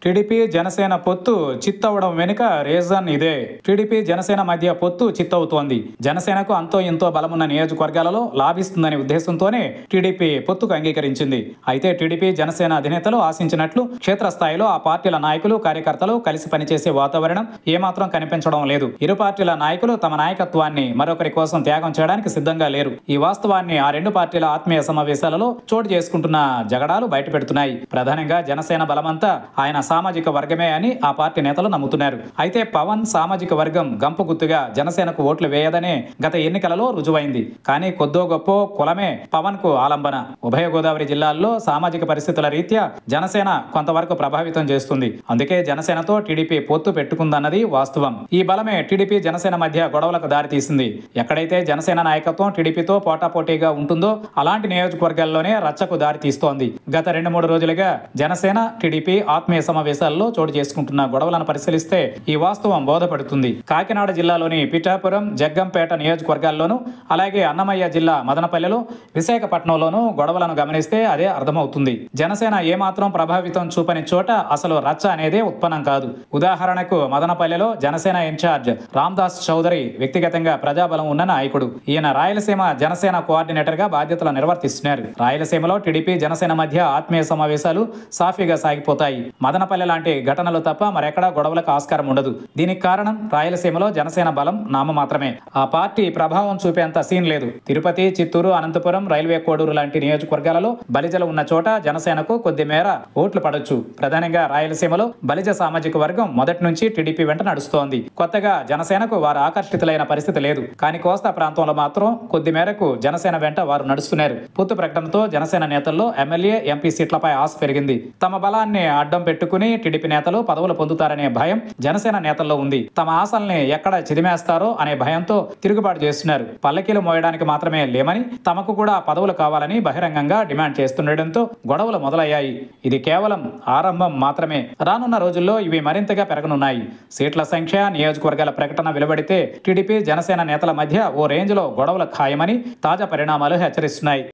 TDP Janasena పొత్తు చిత్తవడం వెనుక reason ఇదే టీడీపీ జనసేన మధ్య పొత్తు చిత్తవుతోంది జనసేనకు అంతో ఇంతో బలమున్న నియోజకవర్గాలలో లాభిస్తుందనే ఉద్దేశంతోనే టీడీపీ పొత్తుకు అంగీకరించింది అయితే టీడీపీ జనసేన అధినేతలు ఆశించినట్లు క్షేత్రస్థాయిలో ఆ పార్టీల నాయకులు కార్యకర్తలు కలిసి పనిచేసే వాతావరణం ఏమాత్రం కనిపించడం లేదు ఇరు పార్టీల నాయకులు తమ నాయకత్వాన్ని మరొకరి కోసం త్యాగం చేయడానికి సిద్ధంగా లేరు ఈ వాస్తవాన్ని ఆ రెండు పార్టీల ఆత్మీయ సమావేశాలలో చోటు చేసుకుంటున్న జగడాలు బయటపెడుతున్నాయి ప్రధానంగా జనసేన బలమంతా ఆయన సామాజిక వర్గమే అని ఆ పార్టీ నేతలు నమ్ముతున్నారు అయితే పవన్ సామాజిక వర్గం గంపు గుర్తుగా జనసేనకు ఓట్లు వేయదనే గత ఎన్నికలలో రుజువైంది కానీ కొద్దో గొప్ప కులమే పవన్ కు ఆలంబన ఉభయ గోదావరి జిల్లాల్లో సామాజిక పరిస్థితుల రీత్యా జనసేన కొంతవరకు ప్రభావితం చేస్తుంది అందుకే జనసేనతో టీడీపీ పొత్తు పెట్టుకుందన్నది వాస్తవం ఈ బలమే టీడీపీ జనసేన మధ్య గొడవలకు దారితీసింది ఎక్కడైతే జనసేన నాయకత్వం టీడీపీతో పోటాపోటీగా ఉంటుందో అలాంటి నియోజకవర్గాల్లోనే రచ్చకు దారి తీస్తోంది గత రెండు మూడు రోజులుగా జనసేన టీడీపీ ఆత్మీయ సమావేశాల్లో చోటు చేసుకుంటున్న గొడవలను పరిశీలిస్తే ఈ వాస్తవం బోధపడుతుంది కాకినాడ జిల్లాలోని పిఠాపురం జగ్గంపేట నియోజకవర్గాల్లోనూ అలాగే అన్నమయ్య జిల్లా మదనపల్లెలో విశాఖపట్నంలోనూ గొడవలను గమనిస్తే అదే అర్థమవుతుంది జనసేన ఏమాత్రం ప్రభావితం చూపని చోట అసలు రచ్చ అనేదే ఉత్పన్నం కాదు ఉదాహరణకు మదనపల్లెలో జనసేన ఇన్ఛార్జ్ రామ్దాస్ చౌదరి వ్యక్తిగతంగా ప్రజాబలం ఉన్న నాయకుడు ఈయన రాయలసీమ జనసేన కోఆర్డినేటర్ గా బాధ్యతలు నిర్వర్తిస్తున్నారు రాయలసీమలో టీడీపీ జనసేన మధ్య ఆత్మీయ సమావేశాలు సాఫీగా సాగిపోతాయి మదనపల్లె లాంటి ఘటనలు తప్ప మరెక్కడా గొడవలకు ఆస్కారం ఉండదు దీనికి కారణం రాయలసీమలో జనసేన బలం నామ మాత్రమే ఆ పార్టీ ప్రభావం చూపేంత సీన్ లేదు తిరుపతి చిత్తూరు అనంతపురం రైల్వే కోడూరు లాంటి నియోజకవర్గాలలో బలిజలు ఉన్న చోట జనసేనకు కొద్ది మేర ఓట్లు పడొచ్చు ప్రధానంగా రాయలసీమలో బలిజ సామాజిక వర్గం మొదటి నుంచి టీడీపీ వెంట నడుస్తోంది కొత్తగా జనసేనకు వారు ఆకర్షితులైన పరిస్థితి లేదు కానీ కోస్తా ప్రాంతంలో మాత్రం కొద్ది మేరకు జనసేన వెంట వారు నడుస్తున్నారు పొత్తు ప్రకటనతో జనసేన నేతల్లో ఎమ్మెల్యే ఎంపీ సీట్లపై ఆశ పెరిగింది తమ బలాన్ని అడ్డం పెట్టుకుని టీడీపీ నేతలు పదవులు పొందుతారనే భయం జనసేన నేతల్లో ఉంది తమ ఆశల్ని ఎక్కడ చిదిమేస్తారో అనే భయంతో తిరుగుబాటు చేస్తున్నారు పల్లకీలు మోయడానికి మాత్రమే లేమని తమకు కూడా పదవులు కావాలని బహిరంగంగా డిమాండ్ చేస్తుండటంతో గొడవలు మొదలయ్యాయి ఇది కేవలం ఆరంభం మాత్రమే రానున్న రోజుల్లో ఇవి మరింతగా పెరగనున్నాయి సీట్ల సంఖ్య నియోజకవర్గాల ప్రకటన వెలువడితే టీడీపీ జనసేన నేతల మధ్య ఓ రేంజ్లో గొడవలు ఖాయమని తాజా పరిణామాలు హెచ్చరిస్తున్నాయి